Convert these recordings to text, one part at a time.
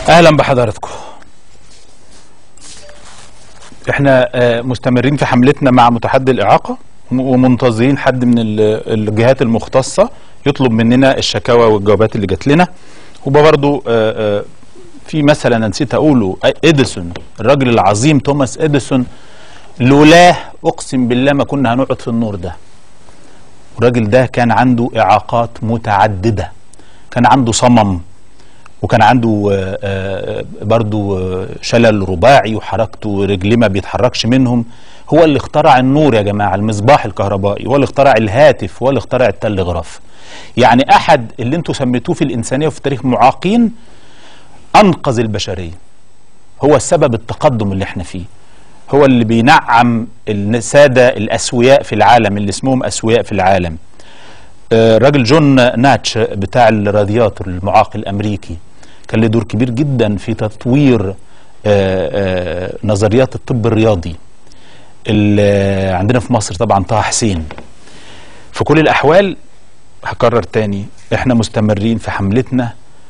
اهلا بحضراتكم احنا آه، مستمرين في حملتنا مع متحدي الاعاقه م- ومنتظرين حد من ال- الجهات المختصه يطلب مننا الشكاوى والجوابات اللي جات لنا وبرضه في مثلا أنا نسيت اقوله آه، اديسون الراجل العظيم توماس اديسون لولاه اقسم بالله ما كنا هنقعد في النور ده الراجل ده كان عنده اعاقات متعدده كان عنده صمم وكان عنده آه، آه، برضو آه، شلل رباعي وحركته رجليه ما بيتحركش منهم هو اللي اخترع النور يا جماعة المصباح الكهربائي هو اللي اخترع الهاتف هو اللي اخترع التلغراف يعني أحد اللي انتوا سميتوه في الإنسانية وفي تاريخ معاقين أنقذ البشرية هو السبب التقدم اللي احنا فيه هو اللي بينعم السادة الأسوياء في العالم اللي اسمهم أسوياء في العالم آه، الراجل جون ناتش بتاع الرادياتور المعاق الامريكي كان له دور كبير جدا في تطوير آه، آه، نظريات الطب الرياضي ال- عندنا في مصر طبعا طه حسين في كل الاحوال هكرر تاني احنا مستمرين في حملتنا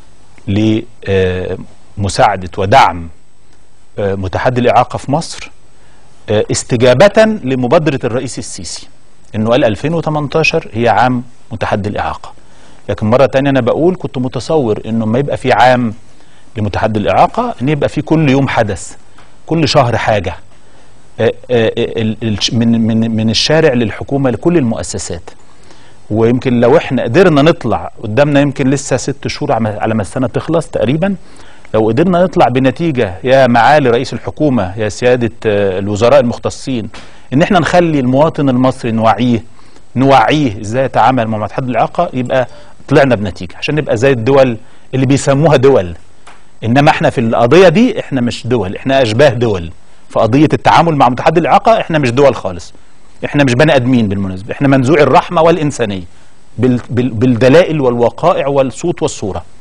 لمساعده ودعم آه، متحدي الاعاقه في مصر آه، استجابه لمبادره الرئيس السيسي انه قال 2018 هي عام متحدي الاعاقه لكن مره تانية انا بقول كنت متصور انه ما يبقى في عام لمتحدي الاعاقه ان يبقى في كل يوم حدث كل شهر حاجه آه، آه، ال- ال- من من من الشارع للحكومه لكل المؤسسات ويمكن لو احنا قدرنا نطلع قدامنا يمكن لسه ست شهور عم- على ما السنه تخلص تقريبا لو قدرنا نطلع بنتيجه يا معالي رئيس الحكومه يا سياده آه، الوزراء المختصين ان احنا نخلي المواطن المصري نوعيه نوعيه ازاي يتعامل مع متحدي الاعاقه يبقى طلعنا بنتيجه عشان نبقى زي الدول اللي بيسموها دول انما احنا في القضيه دي احنا مش دول احنا اشباه دول في قضيه التعامل مع متحدي الاعاقه احنا مش دول خالص احنا مش بني ادمين بالمناسبه احنا منزوع الرحمه والانسانيه بال بال بالدلائل والوقائع والصوت والصوره